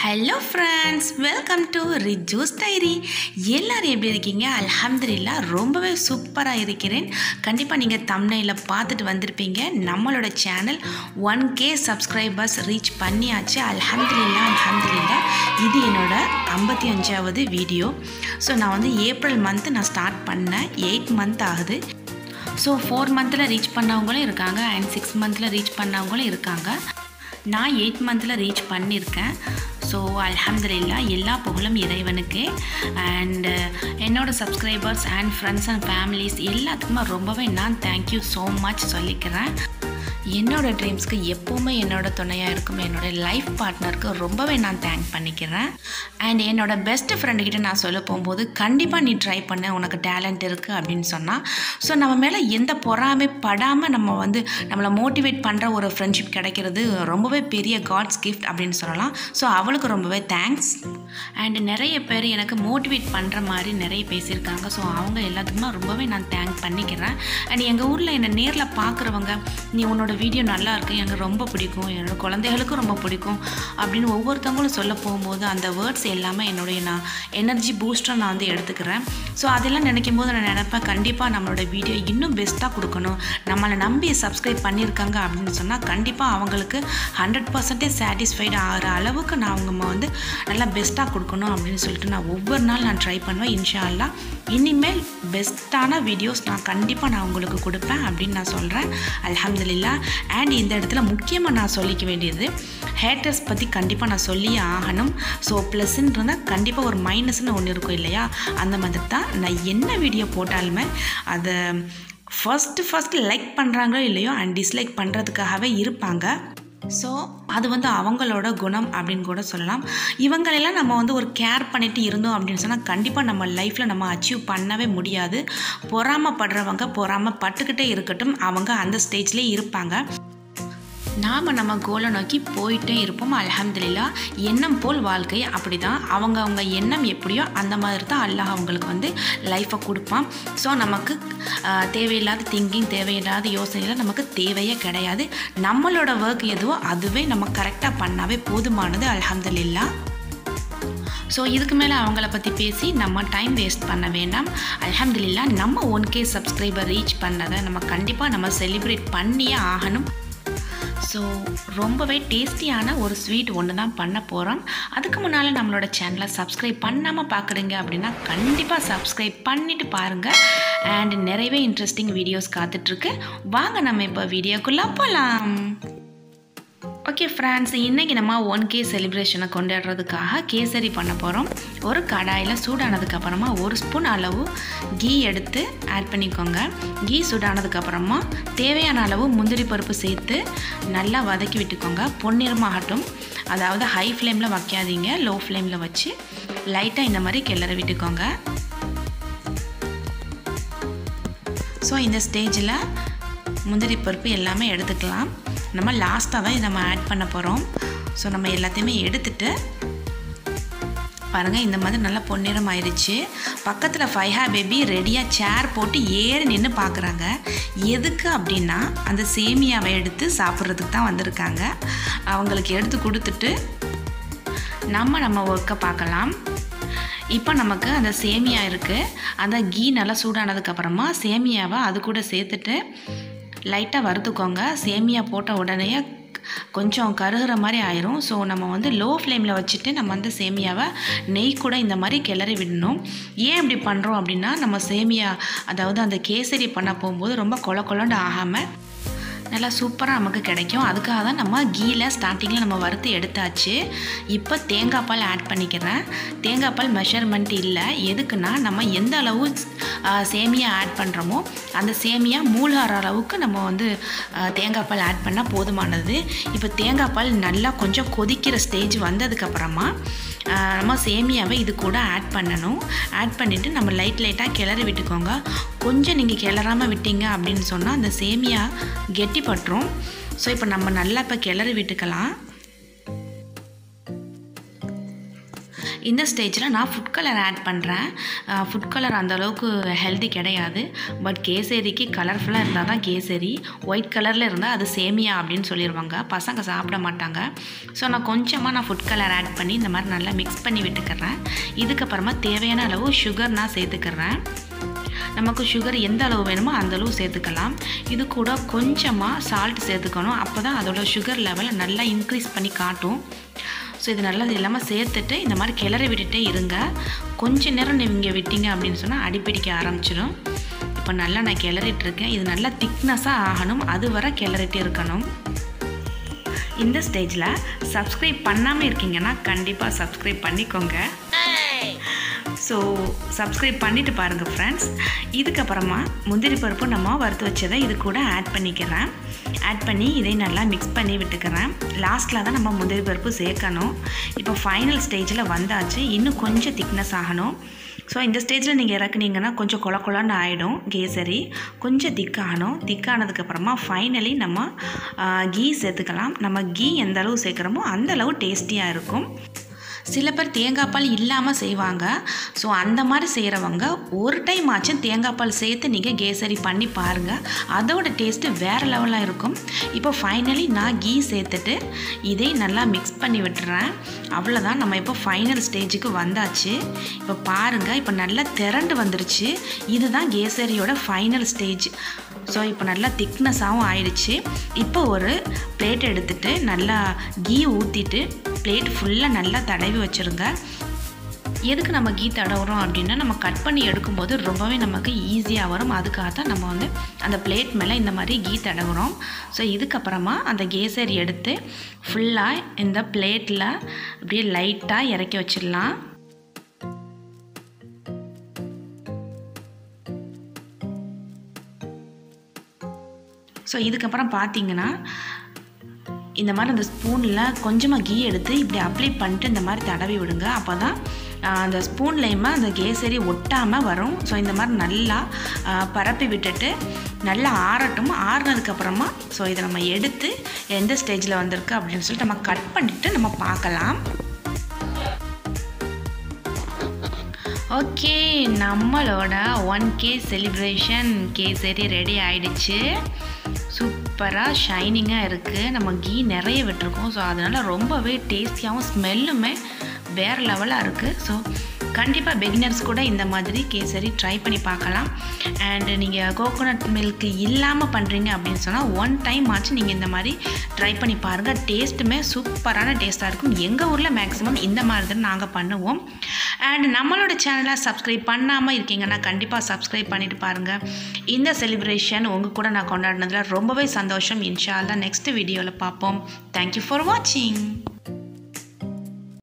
hello friends welcome to Riju's diary எல்லாரும் எப்படி இருக்கீங்க அல்ஹம்துலில்லா ரொம்பவே சூப்பராக இருக்கிறேன் கண்டிப்பாக நீங்கள் தமிழில் பார்த்துட்டு வந்திருப்பீங்க நம்மளோட channel one K subscribers reach பண்ணியாச்சு அல்ஹம்துலில்லா அல்ஹம்துலில்லா இது என்னோட ஐம்பத்தி அஞ்சாவது வீடியோ ஸோ நான் வந்து ஏப்ரல் மந்த்து நான் ஸ்டார்ட் பண்ணேன் எயிட் மந்த் ஆகுது ஸோ ஃபோர் மந்தில் ரீச் பண்ணவங்களும் இருக்காங்க அண்ட் சிக்ஸ் மந்தில் ரீச் பண்ணவங்களும் இருக்காங்க நான் எயிட் மந்தில் ரீச் பண்ணியிருக்கேன் ஸோ அல்ஹம்துலில்லா எல்லா புகழும் இறைவனுக்கு அண்டு என்னோடய subscribers and friends and families எல்லாத்துக்குமே ரொம்பவே நான் தேங்க்யூ ஸோ மச் சொல்லிக்கிறேன் என்னோடய ட்ரீம்ஸ்க்கு எப்போவுமே என்னோட துணையாக இருக்கும் என்னோடய லைஃப் பார்ட்னருக்கு ரொம்பவே நான் தேங்க் பண்ணிக்கிறேன் அண்ட் என்னோட பெஸ்ட் ஃப்ரெண்டுக்கிட்ட நான் சொல்ல போகும்போது கண்டிப்பாக நீ ட்ரை பண்ண உனக்கு டேலண்ட் இருக்குது அப்படின்னு சொன்னால் ஸோ நம்ம மேலே எந்த பொறாமை படாமல் நம்ம வந்து நம்மளை மோட்டிவேட் பண்ணுற ஒரு ஃப்ரெண்ட்ஷிப் கிடைக்கிறது ரொம்பவே பெரிய காட்ஸ் கிஃப்ட் அப்படின்னு சொல்லலாம் ஸோ அவளுக்கு ரொம்பவே தேங்க்ஸ் அண்ட் நிறைய பேர் எனக்கு மோட்டிவேட் பண்ணுற மாதிரி நிறைய பேசியிருக்காங்க ஸோ அவங்க எல்லாத்துக்குமே ரொம்பவே நான் தேங்க் பண்ணிக்கிறேன் அண்ட் எங்கள் ஊரில் என்னை நேரில் பார்க்குறவங்க நீ உன்னோட வீடியோ நல்லா இருக்கு எனக்கு ரொம்ப பிடிக்கும் என்னோட குழந்தைகளுக்கும் ரொம்ப பிடிக்கும் அப்படின்னு ஒவ்வொருத்தவங்களும் சொல்ல போகும்போது அந்த வேர்ட்ஸ் எல்லாமே என்னுடைய நான் எனர்ஜி பூஸ்டராக நான் வந்து எடுத்துக்கிறேன் ஸோ அதெல்லாம் நினைக்கும் போது நான் நினைப்பேன் கண்டிப்பாக நம்மளோட வீடியோ இன்னும் பெஸ்ட்டாக கொடுக்கணும் நம்மளை நம்பி சப்ஸ்கிரைப் பண்ணியிருக்காங்க அப்படின்னு சொன்னால் கண்டிப்பாக அவங்களுக்கு ஹண்ட்ரட் பர்சன்டேஜ் சாட்டிஸ்ஃபைடு ஆகிற அளவுக்கு நான் அவங்க வந்து நல்லா பெஸ்ட்டாக கொடுக்கணும் அப்படின்னு சொல்லிட்டு நான் ஒவ்வொரு நாள் நான் ட்ரை பண்ணுவேன் இன்ஷா அல்லா இனிமேல் பெஸ்ட்டான வீடியோஸ் நான் கண்டிப்பாக நான் உங்களுக்கு கொடுப்பேன் அப்படின்னு நான் சொல்கிறேன் அல்ஹம்துலில்லா அண்ட் இந்த இடத்துல முக்கியமாக நான் சொல்லிக்க வேண்டியது ஹேட்டர்ஸ் பற்றி கண்டிப்பாக நான் சொல்லியே ஆகணும் ஸோ ப்ளஸ்ன்னு இருந்தால் கண்டிப்பாக ஒரு மைனஸ்னு ஒன்று இருக்கும் இல்லையா அந்த மாதிரி தான் நான் என்ன வீடியோ போட்டாலுமே அதை ஃபஸ்ட்டு ஃபஸ்ட்டு லைக் பண்ணுறாங்களோ இல்லையோ அண்ட் டிஸ்லைக் பண்ணுறதுக்காகவே இருப்பாங்க ஸோ அது வந்து அவங்களோட குணம் அப்படின்னு கூட சொல்லலாம் இவங்களெல்லாம் நம்ம வந்து ஒரு கேர் பண்ணிட்டு இருந்தோம் அப்படின்னு சொன்னால் கண்டிப்பாக நம்ம லைஃப்பில் நம்ம அச்சீவ் பண்ணவே முடியாது பொறாமப்படுறவங்க பொறாமப்பட்டுக்கிட்டே இருக்கட்டும் அவங்க அந்த ஸ்டேஜ்லேயே இருப்பாங்க நாம் நம்ம கோலை நோக்கி போயிட்டே இருப்போம் அலமதுல்லா எண்ணம் போல் வாழ்க்கை அப்படி தான் அவங்க அவங்க எண்ணம் எப்படியோ அந்த மாதிரி தான் அல்லாஹ் அவங்களுக்கு வந்து லைஃப்பை கொடுப்பான் ஸோ நமக்கு தேவையில்லாத திங்கிங் தேவையில்லாத யோசனைகள் நமக்கு தேவையே கிடையாது நம்மளோட ஒர்க் எதுவோ அதுவே நம்ம கரெக்டாக பண்ணாவே போதுமானது அலமதுல்லா ஸோ இதுக்கு மேலே அவங்கள பற்றி பேசி நம்ம டைம் வேஸ்ட் பண்ண வேண்டாம் அலமதுல்லா நம்ம ஒன் கே சப்ஸ்கிரைபர் ரீச் பண்ணதை நம்ம கண்டிப்பாக நம்ம செலிப்ரேட் பண்ணியே ஆகணும் ஸோ ரொம்பவே டேஸ்டியான ஒரு ஸ்வீட் ஒன்று தான் பண்ண போகிறோம் அதுக்கு முன்னால் நம்மளோட சேனலை சப்ஸ்கிரைப் பண்ணாமல் பார்க்குறீங்க அப்படின்னா கண்டிப்பாக சப்ஸ்கிரைப் பண்ணிவிட்டு பாருங்கள் அண்ட் நிறையவே இன்ட்ரெஸ்டிங் வீடியோஸ் காத்துட்ருக்கு வாங்க நம்ம இப்போ வீடியோக்குள்ளே போகலாம் ஓகே ஃப்ரெண்ட்ஸ் இன்றைக்கி நம்ம ஒன் கே செலிப்ரேஷனை கொண்டாடுறதுக்காக கேசரி பண்ண போகிறோம் ஒரு கடாயில் சூடானதுக்கப்புறமா ஒரு ஸ்பூன் அளவு கீ எடுத்து ஆட் பண்ணிக்கோங்க கீ சூடானதுக்கப்புறமா தேவையான அளவு முந்திரி பருப்பு சேர்த்து நல்லா வதக்கி விட்டுக்கோங்க பொன்னிறமாகட்டும் அதாவது ஹை ஃப்ளேமில் வைக்காதீங்க லோ ஃப்ளேமில் வச்சு லைட்டாக இந்த மாதிரி கிளற விட்டுக்கோங்க ஸோ இந்த ஸ்டேஜில் முந்திரி பருப்பு எல்லாமே எடுத்துக்கலாம் நம்ம லாஸ்ட்டாக தான் இதை நம்ம ஆட் பண்ண போகிறோம் ஸோ நம்ம எல்லாத்தையுமே எடுத்துட்டு பாருங்கள் இந்த மாதிரி நல்லா பொன்னிறம் ஆயிடுச்சு பக்கத்தில் ஃபைஹா பேபி ரெடியாக சேர் போட்டு ஏறி நின்று பார்க்குறாங்க எதுக்கு அப்படின்னா அந்த சேமியாவை எடுத்து சாப்பிட்றதுக்கு தான் வந்திருக்காங்க அவங்களுக்கு எடுத்து கொடுத்துட்டு நம்ம நம்ம ஒர்க்கை பார்க்கலாம் இப்போ நமக்கு அந்த சேமியா இருக்குது அந்த கீ நல்லா சூடானதுக்கப்புறமா சேமியாவை அது கூட சேர்த்துட்டு லைட்டாக வறுத்துக்கோங்க சேமியா போட்ட உடனே கொஞ்சம் கருகிற மாதிரி ஆயிரும் ஸோ நம்ம வந்து லோ ஃப்ளேமில் வச்சுட்டு நம்ம வந்து சேமியாவை நெய் கூட இந்த மாதிரி கிளறி விடணும் ஏன் இப்படி பண்ணுறோம் அப்படின்னா நம்ம சேமியா அதாவது அந்த கேசரி பண்ண போகும்போது ரொம்ப கொல கொலண்டு ஆகாமல் நல்லா சூப்பராக நமக்கு கிடைக்கும் அதுக்காக தான் நம்ம கீயில் ஸ்டார்டிங்கில் நம்ம வறுத்து எடுத்தாச்சு இப்போ தேங்காய் பால் ஆட் பண்ணிக்கிறேன் தேங்காய் பால் மெஷர்மெண்ட் இல்லை எதுக்குன்னா நம்ம எந்த அளவு சேமியா ஆட் பண்ணுறோமோ அந்த சேமியா மூழ்கார அளவுக்கு நம்ம வந்து தேங்காய் பால் ஆட் பண்ணால் போதுமானது இப்போ தேங்காய் பால் நல்லா கொஞ்சம் கொதிக்கிற ஸ்டேஜ் வந்ததுக்கப்புறமா நம்ம சேமியாவை இது கூட ஆட் பண்ணணும் ஆட் பண்ணிவிட்டு நம்ம லைட் லைட்டாக கிளறி விட்டுக்கோங்க கொஞ்சம் நீங்கள் கிளறாமல் விட்டீங்க அப்படின்னு சொன்னால் அந்த சேமியா கெட்டி பட்டுரும் ஸோ இப்போ நம்ம நல்லா இப்போ கிளறி விட்டுக்கலாம் இந்த ஸ்டேஜில் நான் ஃபுட் கலர் ஆட் பண்ணுறேன் ஃபுட் கலர் அந்த அளவுக்கு ஹெல்தி கிடையாது பட் கேசரிக்கு கலர்ஃபுல்லாக இருந்தால் தான் கேசரி ஒயிட் கலரில் இருந்தால் அது சேமியா அப்படின்னு சொல்லிடுவாங்க பசங்க சாப்பிட மாட்டாங்க ஸோ நான் கொஞ்சமாக நான் ஃபுட் கலர் ஆட் பண்ணி இந்த மாதிரி நல்லா மிக்ஸ் பண்ணி விட்டுக்கிறேன் இதுக்கப்புறமா தேவையான அளவு சுகர் நான் சேர்த்துக்கிறேன் நமக்கு சுகர் எந்த அளவு வேணுமோ அந்த அளவு சேர்த்துக்கலாம் இது கூட கொஞ்சமாக சால்ட் சேர்த்துக்கணும் அப்போ தான் அதோட சுகர் லெவலை நல்லா இன்க்ரீஸ் பண்ணி காட்டும் ஸோ இது நல்லா இல்லாமல் சேர்த்துட்டு இந்த மாதிரி கிளறி விட்டுட்டே இருங்க கொஞ்ச நேரம் நீங்கள் விட்டீங்க அப்படின்னு சொன்னால் அடிப்பிடிக்க ஆரம்பிச்சிடும் இப்போ நல்லா நான் கிளறிட்டு இருக்கேன் இது நல்லா திக்னஸாக ஆகணும் அது வரை கிளறிட்டே இருக்கணும் இந்த ஸ்டேஜில் சப்ஸ்கிரைப் பண்ணாமல் இருக்கீங்கன்னா கண்டிப்பாக சப்ஸ்கிரைப் பண்ணிக்கோங்க ஸோ சப்ஸ்கிரைப் பண்ணிவிட்டு பாருங்கள் ஃப்ரெண்ட்ஸ் இதுக்கப்புறமா முந்திரி பருப்பு நம்ம வறுத்து வச்சதை இது கூட ஆட் பண்ணிக்கிறேன் ஆட் பண்ணி இதை நல்லா மிக்ஸ் பண்ணி விட்டுக்கிறேன் லாஸ்ட்டில் தான் நம்ம முந்திரி பருப்பு சேர்க்கணும் இப்போ ஃபைனல் ஸ்டேஜில் வந்தாச்சு இன்னும் கொஞ்சம் திக்னஸ் ஆகணும் ஸோ இந்த ஸ்டேஜில் நீங்கள் இறக்குனீங்கன்னா கொஞ்சம் கொல கொலன்னு ஆகிடும் கேசரி கொஞ்சம் திக்காகணும் திக்கானதுக்கப்புறமா ஃபைனலி நம்ம கீ சேர்த்துக்கலாம் நம்ம கீ எந்த அளவு சேர்க்குறோமோ அந்த அளவு டேஸ்டியாக இருக்கும் சில பேர் தேங்காய் பால் இல்லாமல் செய்வாங்க ஸோ அந்த மாதிரி செய்கிறவங்க ஒரு டைம் ஆச்சும் தேங்காய் பால் சேர்த்து நீங்கள் கேசரி பண்ணி பாருங்கள் அதோட டேஸ்ட்டு வேறு லெவலாக இருக்கும் இப்போ ஃபைனலி நான் கீ சேர்த்துட்டு இதை நல்லா மிக்ஸ் பண்ணி விட்டுறேன் அவ்வளோதான் நம்ம இப்போ ஃபைனல் ஸ்டேஜுக்கு வந்தாச்சு இப்போ பாருங்கள் இப்போ நல்லா திரண்டு வந்துருச்சு இதுதான் கேசரியோட ஃபைனல் ஸ்டேஜ் ஸோ இப்போ நல்லா திக்னஸாகவும் ஆயிடுச்சு இப்போ ஒரு பிளேட் எடுத்துகிட்டு நல்லா கீ ஊற்றிட்டு பிளேட் ஃபுல்லாக நல்லா தடவி வச்சுருங்க எதுக்கு நம்ம கீ தடவுறோம் அப்படின்னா நம்ம கட் பண்ணி எடுக்கும்போது ரொம்பவே நமக்கு ஈஸியாக வரும் அதுக்காக தான் நம்ம வந்து அந்த பிளேட் மேலே இந்த மாதிரி கீ தடவுறோம் ஸோ இதுக்கப்புறமா அந்த கேசரி எடுத்து ஃபுல்லாக இந்த பிளேட்டில் அப்படியே லைட்டாக இறக்கி வச்சிடலாம் ஸோ இதுக்கப்புறம் பார்த்தீங்கன்னா இந்த மாதிரி அந்த ஸ்பூனில் கொஞ்சமாக கீ எடுத்து இப்படி அப்ளை பண்ணிட்டு இந்த மாதிரி தடவி விடுங்க அப்போ தான் அந்த ஸ்பூன்லேயுமே அந்த கேசரி ஒட்டாமல் வரும் ஸோ இந்த மாதிரி நல்லா பரப்பி விட்டுட்டு நல்லா ஆறட்டும் ஆறுனதுக்கப்புறமா ஸோ இதை நம்ம எடுத்து எந்த ஸ்டேஜில் வந்திருக்கு அப்படின்னு சொல்லிட்டு நம்ம கட் பண்ணிவிட்டு நம்ம பார்க்கலாம் ஓகே நம்மளோட one K celebration kesari ready ஆயிடுச்சு சூப்பராக ஷைனிங்காக இருக்குது நம்ம கீ நிறைய விட்டுருக்கோம் ஸோ அதனால் ரொம்பவே டேஸ்டியாகவும் ஸ்மெல்லுமே வேறு லெவலாக இருக்குது ஸோ கண்டிப்பாக பெகினர்ஸ் கூட இந்த மாதிரி கேசரி ட்ரை பண்ணி பார்க்கலாம் அண்டு நீங்கள் கோகோனட் மில்க் இல்லாமல் பண்ணுறீங்க அப்படின்னு சொன்னால் ஒன் டைம் ஆச்சு நீங்கள் இந்த மாதிரி ட்ரை பண்ணி பாருங்கள் டேஸ்ட்டுமே சூப்பரான டேஸ்ட்டாக இருக்கும் எங்கள் ஊரில் மேக்ஸிமம் இந்த மாதிரி தான் நாங்கள் பண்ணுவோம் அண்ட் நம்மளோட சேனலை சப்ஸ்கிரைப் பண்ணாமல் இருக்கீங்கன்னா கண்டிப்பாக சப்ஸ்கிரைப் பண்ணிவிட்டு பாருங்கள் இந்த செலிப்ரேஷன் உங்கள் கூட நான் கொண்டாடினதில் ரொம்பவே சந்தோஷம் இன்ஷா அல்லா நெக்ஸ்ட் வீடியோவில் பார்ப்போம் தேங்க்யூ ஃபார் வாட்சிங்